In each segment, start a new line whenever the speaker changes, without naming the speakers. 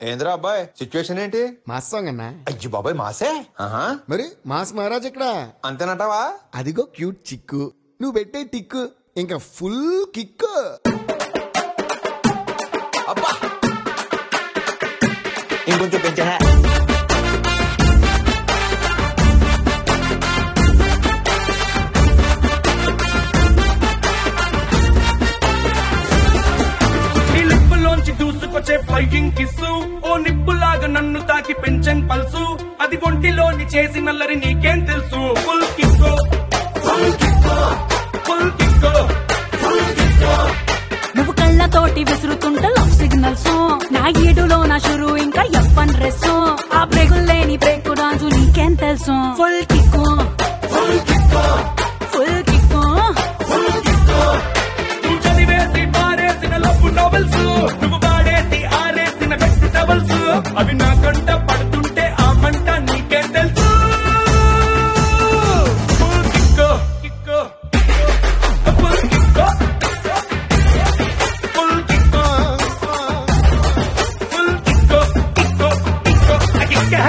ఏంద్రా అబ్బాయి సిచ్యువేషన్ ఏంటి
మాస్ సాంగ్ అన్నా
అయ్యి బాబాయ్ మాసే ఆహా
మరి మాస్ మహారాజ్ ఇక్కడ
అంతేనంటావా
అదిగో క్యూట్ చిక్కు నువ్వు పెట్టే టిక్కు ఇంకా ఫుల్ కిక్కు
అబ్బా ఇంకొంచెం పెంచా
నీ లిప్పులోంచి దూసుకొచ్చే ఫ్లైయింగ్ కిస్సు ఓ నిప్పులాగా నన్ను తాకి పెంచన్ పల్సు అది ఒంటిలోని చేసి నల్లరి నీకేం తెలుసు ఫుల్ కిక్కో ఫుల్ కిక్కో ఫుల్ కిక్కో
నువ్వు కళ్ళతోటి విసురుతుంటే లవ్ సిగ్నల్స్ నా ఈడులో నా షురు ఇంకా ఎప్పన్ డ్రెస్ ఆ బ్రేకులు లేని బ్రేక్ డాన్స్ నీకేం తెలుసు full kick full kick full kick
నువ్వు చదివేసి పారేసిన లవ్ నోవెల్స్ నువ్వు వాడేసి ఆరేసిన బెస్ట్ టవల్స్ అవి నా కంట పడుతుంటే ఆ మంట నీకేం తెలుసు ఫుల్ కిక్కో కిక్కో ఫుల్ కిక్కో ఫుల్ కిక్కో ఫుల్ కిక్కో కిక్కో కిక్కో కిక్కో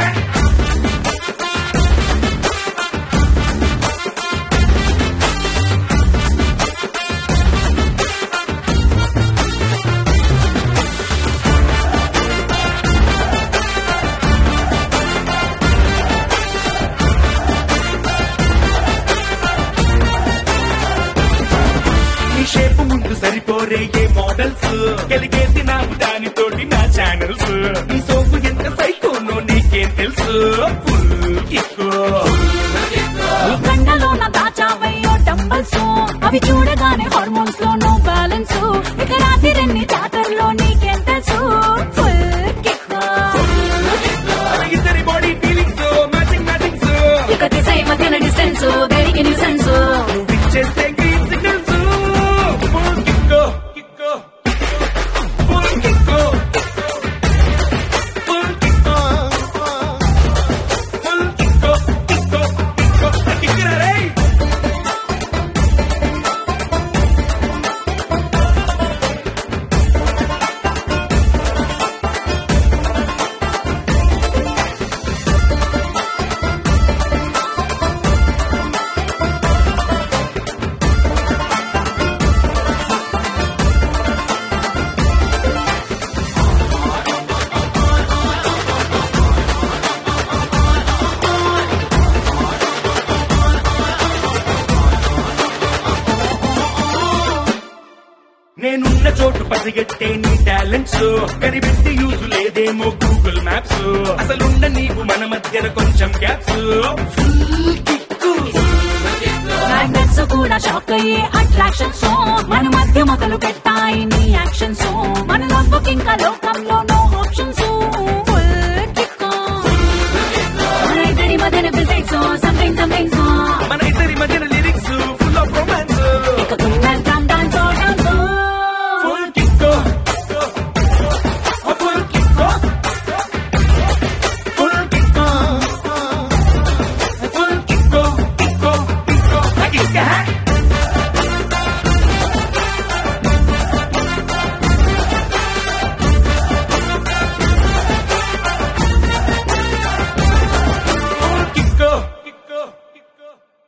నీ షేప్ ముందు సరిపోరే ఏ మోడల్స్ కలిగేసి నాకు దానితోటి నా ఛానల్స్ నీ సోపు ఎంత సైకోనో నీకేం తెలుసు ఫుల్ కిక్కో
నీ కండలో నా దాచావయ్యో డంబల్స్ అవి చూడగానే హార్మోన్స్ లో నో బ్యాలెన్స్ ఇక రాత్రి జాతరలో నీకేం తెలుసు ఫుల్ కిక్కు
ఇద్దరి బాడీ ఫీలింగ్స్ మ్యాచింగ్ మ్యాచింగ్స్
ఇక దిశ మధ్యన డిస్టెన్స్ దేనికి న్యూసెన్స్
నువ్వు ఇచ్చేస్తే గ్రీన్ సిగ్నల్స్ ఫుల్ కిక్కో కిక్కో ఫుల్ కిక్కో ఫుల్ కిక్కో ఫుల్ కిక్కో కిక్కో కిక్కో కిక్కరా రే నేనున్న చోటు పసిగట్టే నీ టాలెంట్స్ కనిపెట్టి యూజ్ లేదేమో గూగుల్ మ్యాప్స్ అసలున్న నీవు మన మధ్యన కొంచెం గ్యాప్స్ ఫుల్ కిక్కు
మ్యాగ్నెట్స్ కూడా షాక్ అయ్యే అట్రాక్షన్స్ మన మధ్య మొదలు పెట్టాయి నీ యాక్షన్స్ మన లవ్ ఇంకా లోకంలో